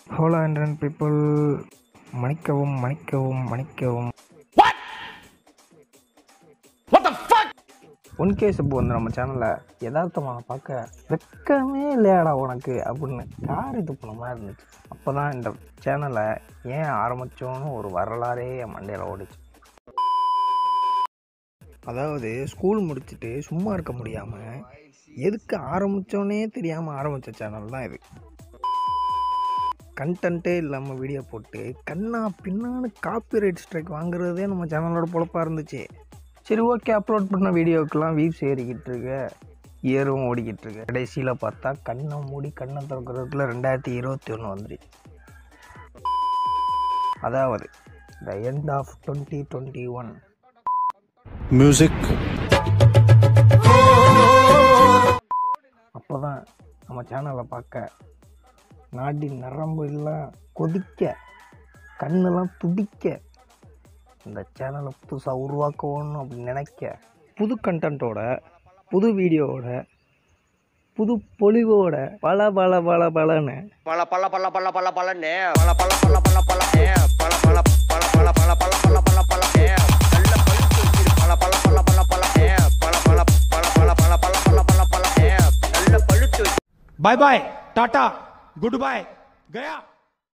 hollow and people மன்னிக்கவும் மன்னிக்கவும் மன்னிக்கவும் ஒன் கே சப்பு வந்து நம்ம சேனலில் யதார்த்தமாக பார்க்க வெக்கமே இல்லையாடா உனக்கு அப்படின்னு காரி துப்புன மாதிரி இருந்துச்சு அப்போ தான் இந்த சேனலை ஏன் ஆரம்பித்தோன்னு ஒரு வரலாறே என் மண்டையில் ஓடிச்சு அதாவது ஸ்கூல் முடிச்சுட்டு சும்மா இருக்க முடியாமல் எதுக்கு ஆரம்பித்தோன்னே தெரியாமல் ஆரம்பித்த சேனல் தான் இது கண்டென்ட்டே இல்லாமல் வீடியோ போட்டு கண்ணா பின்னான்னு காப்பிரைட் ஸ்ட்ரைக் வாங்குறதே நம்ம சேனலோட பொழப்பாக இருந்துச்சு சரி ஓகே அப்லோட் பண்ண வீடியோக்கெல்லாம் வியூஸ் ஏறிக்கிட்டு இருக்கு இயரும் ஓடிக்கிட்டு இருக்கு கடைசியில் பார்த்தா கண்ணை மூடி கண்ணை திறக்கிறதுக்குள்ள ரெண்டாயிரத்தி இருபத்தி ஒன்று வந்துருச்சு அதாவது the end of twenty twenty one music அப்போ தான் நம்ம சேனலை பார்க்க நாடி நரம்பு எல்லாம் கொதிக்க கண்ணெல்லாம் துடிக்க இந்த சேனலை புதுசாக உருவாக்கணும் அப்படின்னு நினைக்க புது கண்டென்ட்டோட புது வீடியோவோட புது பொலிவோட பல பல பல பலன்னு பல பல பல பல பல பலன்னு பல பல பல பல பலன்னு பல பல பல பல பல பல பல பல பலன்னு நல்ல பழுத்து வச்சிரு பல பல பல பல பலன்னு பல பல பல பல பல பல பல பல பலன்னு நல்ல பழுத்து வச்சிரு bye bye tata goodbye gaya